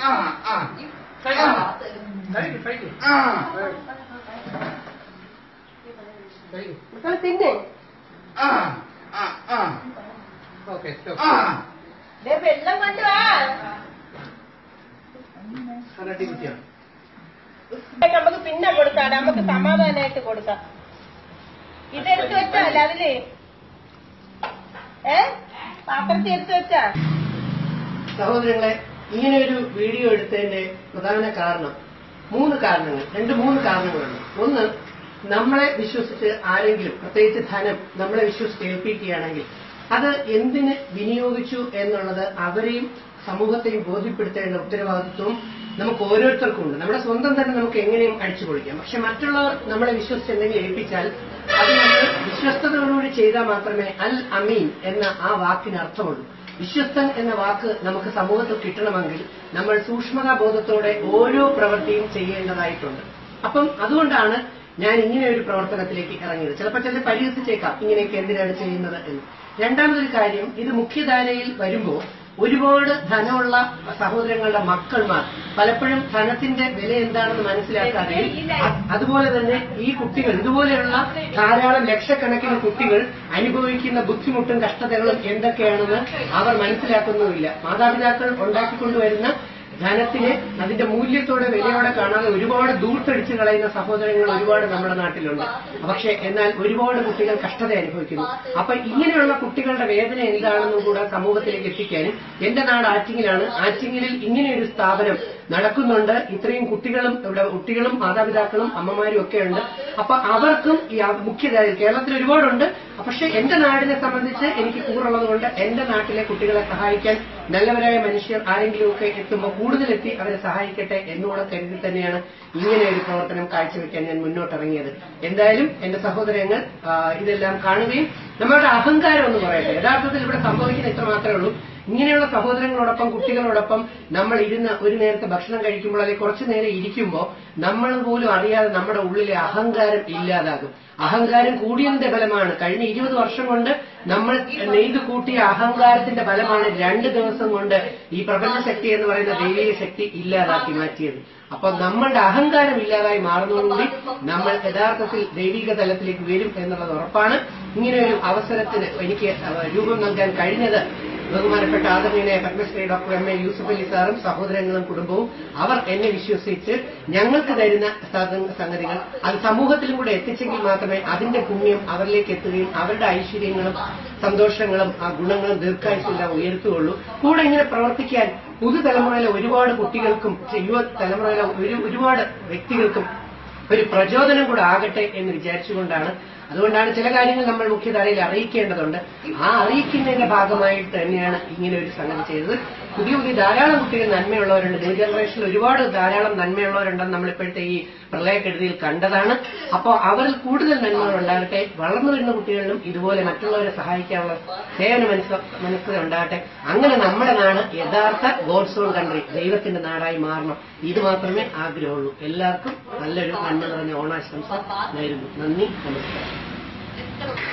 ആ ആ കഴിക്കും കഴിക്കും കഴിക്കും ആ കഴിക്കും മക്കള് തിന്നെ ആ ആ ആ ഓക്കെ ആ ദേ വെള്ളം കൊണ്ടുവാ അരട്ടി കുട്ടിയാണ് നമുക്ക് പിന്നെ കൊടുക്കാം നമുക്ക് സമാധാനമായിട്ട് കൊടുക്കാം ഇതെടുത്ത് വെച്ചാൽ അതില് ഏ പാത്രത്തിൽ എടുത്ത് വെച്ചാ സഹോദരങ്ങളെ ഇങ്ങനെ ഒരു വീഡിയോ എടുത്തതിന്റെ പ്രധാന കാരണം മൂന്ന് കാരണങ്ങൾ രണ്ട് മൂന്ന് കാരണങ്ങളുണ്ട് ഒന്ന് നമ്മളെ വിശ്വസിച്ച് ആരെങ്കിലും പ്രത്യേകിച്ച് ധനം നമ്മളെ വിശ്വസിച്ച് ഏൽപ്പിക്കുകയാണെങ്കിൽ അത് എന്തിന് വിനിയോഗിച്ചു എന്നുള്ളത് അവരെയും സമൂഹത്തെയും ബോധ്യപ്പെടുത്തേണ്ട ഉത്തരവാദിത്വം നമുക്ക് ഓരോരുത്തർക്കും ഉണ്ട് നമ്മുടെ സ്വന്തം തന്നെ നമുക്ക് എങ്ങനെയും അടിച്ചു പൊളിക്കാം പക്ഷെ മറ്റുള്ളവർ നമ്മളെ വിശ്വസിച്ച് എന്തെങ്കിലും ഏൽപ്പിച്ചാൽ അത് നമ്മൾ വിശ്വസ്തതയോടുകൂടി ചെയ്താൽ മാത്രമേ അൽ അമീൻ എന്ന ആ വാക്കിന് അർത്ഥമുള്ളൂ വിശ്വസ്തൻ എന്ന വാക്ക് നമുക്ക് സമൂഹത്തിൽ കിട്ടണമെങ്കിൽ നമ്മൾ സൂക്ഷ്മതാ ബോധത്തോടെ ഓരോ പ്രവൃത്തിയും ചെയ്യേണ്ടതായിട്ടുണ്ട് അപ്പം അതുകൊണ്ടാണ് ഞാൻ ഇങ്ങനെ ഒരു പ്രവർത്തനത്തിലേക്ക് ഇറങ്ങിയത് ചിലപ്പോൾ ചിലർ പരിഹസിച്ചേക്കാം ഇങ്ങനെയൊക്കെ എന്തിനാണ് ചെയ്യുന്നത് എന്ന് രണ്ടാമതൊരു കാര്യം ഇത് മുഖ്യധാരയിൽ വരുമ്പോൾ ഒരുപാട് ധനമുള്ള സഹോദരങ്ങളുടെ മക്കൾമാർ പലപ്പോഴും ധനത്തിന്റെ വില എന്താണെന്ന് മനസ്സിലാക്കാതെയും അ- അതുപോലെ തന്നെ ഈ കുട്ടികൾ ഇതുപോലെയുള്ള ധാരാളം ലക്ഷക്കണക്കിന് കുട്ടികൾ അനുഭവിക്കുന്ന ബുദ്ധിമുട്ടും കഷ്ടതകളും എന്തൊക്കെയാണെന്ന് അവർ മനസ്സിലാക്കുന്നുമില്ല മാതാപിതാക്കൾ ഉണ്ടാക്കിക്കൊണ്ടുവരുന്ന ധനത്തിന് അതിന്റെ മൂല്യത്തോടെ വിലയോടെ കാണാതെ ഒരുപാട് ദൂർത്തടിച്ചു കളയുന്ന സഹോദരങ്ങൾ ഒരുപാട് നമ്മുടെ നാട്ടിലുണ്ട് പക്ഷെ എന്നാൽ ഒരുപാട് കുട്ടികൾ കഷ്ടത അനുഭവിക്കുന്നു അപ്പൊ ഇങ്ങനെയുള്ള കുട്ടികളുടെ വേദന എന്താണെന്നും കൂടെ സമൂഹത്തിലേക്ക് എത്തിക്കാനും എന്റെ നാട് ആറ്റിങ്ങിലാണ് ആറ്റിങ്ങിലിൽ ഇങ്ങനെയൊരു സ്ഥാപനം നടക്കുന്നുണ്ട് ഇത്രയും കുട്ടികളും ഇവിടെ കുട്ടികളും മാതാപിതാക്കളും അമ്മമാരും ഒക്കെ ഉണ്ട് അപ്പൊ അവർക്കും ഈ ആ- മുഖ്യധാര കേരളത്തിൽ ഒരുപാടുണ്ട് പക്ഷെ എന്റെ നാടിനെ സംബന്ധിച്ച് എനിക്ക് കൂറുള്ളത് കൊണ്ട് എന്റെ നാട്ടിലെ കുട്ടികളെ സഹായിക്കാൻ നല്ലവരായ മനുഷ്യർ ആരെങ്കിലും ഒക്കെ എത്തുമ്പോൾ കൂടുതലെത്തി അവരെ സഹായിക്കട്ടെ എന്നുകൂടെ കരുതി തന്നെയാണ് ഇങ്ങനെ ഒരു പ്രവർത്തനം കാഴ്ചവെക്കാൻ ഞാൻ മുന്നോട്ടിറങ്ങിയത് എന്തായാലും എന്റെ സഹോദരങ്ങൾ ആ, ഇതെല്ലാം കാണുകയും നമ്മളുടെ അഹങ്കാരം എന്ന് പറയട്ടെ യഥാർത്ഥത്തിൽ ഇവിടെ സംഭവിക്കുന്ന ഇത്ര മാത്രമേ ഉള്ളൂ ഇങ്ങനെയുള്ള സഹോദരങ്ങളോടൊപ്പം കുട്ടികളോടൊപ്പം നമ്മൾ ഇരുന്ന് ഒരു നേരത്തെ ഭക്ഷണം കഴിക്കുമ്പോൾ അല്ലെങ്കിൽ കുറച്ചു നേരം ഇരിക്കുമ്പോൾ നമ്മൾ പോലും അറിയാതെ നമ്മുടെ ഉള്ളിലെ അഹങ്കാരം ഇല്ലാതാകും അഹങ്കാരം കൂടിയതിന്റെ ഫലമാണ് കഴിഞ്ഞ ഇരുപത് വർഷം കൊണ്ട് നമ്മൾ നെയ്ത് കൂട്ടിയ അഹങ്കാരത്തിന്റെ ഫലമാണ് രണ്ട് ദിവസം കൊണ്ട് ഈ പ്രപഞ്ച ശക്തി എന്ന് പറയുന്ന ദൈവിക ശക്തി ഇല്ലാതാക്കി മാറ്റിയത് അപ്പൊ നമ്മളുടെ അഹങ്കാരം ഇല്ലാതായി മാറുന്നതോടുകൂടി നമ്മൾ യഥാർത്ഥത്തിൽ ദൈവിക തലത്തിലേക്ക് വരും എന്നുള്ളത് ഉറപ്പാണ് ഇങ്ങനെ ഒരു അവസരത്തിന് എനിക്ക് രൂപം നൽകാൻ കഴിഞ്ഞത് ബഹുമാനപ്പെട്ട ആദരണീയനായ Padmashri doctor M A Yusuf Ali സാറും സഹോദരങ്ങളും കുടുംബവും അവർ എന്നെ വിശ്വസിച്ച് ഞങ്ങൾക്ക് തരുന്ന സത- സംഗതികൾ അത് സമൂഹത്തിലും കൂടെ എത്തിച്ചെങ്കിൽ മാത്രമേ അതിന്റെ പുണ്യം അവരിലേക്ക് എത്തുകയും അവരുടെ ഐശ്വര്യങ്ങളും സന്തോഷങ്ങളും ആ ഗുണങ്ങളും ദീർഘായുസെല്ലാം ഉയർത്തുകയുള്ളൂ കൂടെ ഇങ്ങനെ പ്രവർത്തിക്കാൻ പുതുതലമുറയിലെ ഒരുപാട് കുട്ടികൾക്കും യുവ തലമുറയിലെ ഒരു ഒരുപാട് വ്യക്തികൾക്കും ഒരു പ്രചോദനം കൂടെ ആകട്ടെ എന്ന് വിചാരിച്ചുകൊണ്ടാണ് അതുകൊണ്ടാണ് ചില കാര്യങ്ങൾ നമ്മൾ മുഖ്യധാരയിൽ അറിയിക്കേണ്ടതുണ്ട് ആ അറിയിക്കുന്നതിന്റെ ഭാഗമായിട്ട് തന്നെയാണ് ഇങ്ങനെ ഒരു സംഗതി ചെയ്തത് പുതിയ പുതിയ ധാരാളം കുട്ടികൾ നന്മയുള്ളവരുണ്ട് ന്യൂ ജനറേഷനിൽ ഒരുപാട് ധാരാളം നന്മയുള്ളവരുണ്ടെന്ന് നമ്മളിപ്പോഴത്തെ ഈ പ്രളയക്കെടുതിയിൽ കണ്ടതാണ് അപ്പോൾ അവരിൽ കൂടുതൽ നന്മകൾ ഉണ്ടാകട്ടെ വളർന്നു വരുന്ന കുട്ടികളിലും ഇതുപോലെ മറ്റുള്ളവരെ സഹായിക്കാനുള്ള സേവന മനസ്സ് മനസ്സ് ഉണ്ടാകട്ടെ അങ്ങനെ നമ്മുടെ നാട് യഥാർത്ഥ ഗോഡ്സ് ഓൺ കൺട്രി ദൈവത്തിന്റെ നാടായി മാറണം ഇത് മാത്രമേ ആഗ്രഹമുള്ളൂ എല്ലാവർക്കും നല്ലൊരു നന്മ നിറഞ്ഞ ഓണാശംസ നേരുന്നു നന്ദി നമസ്കാരം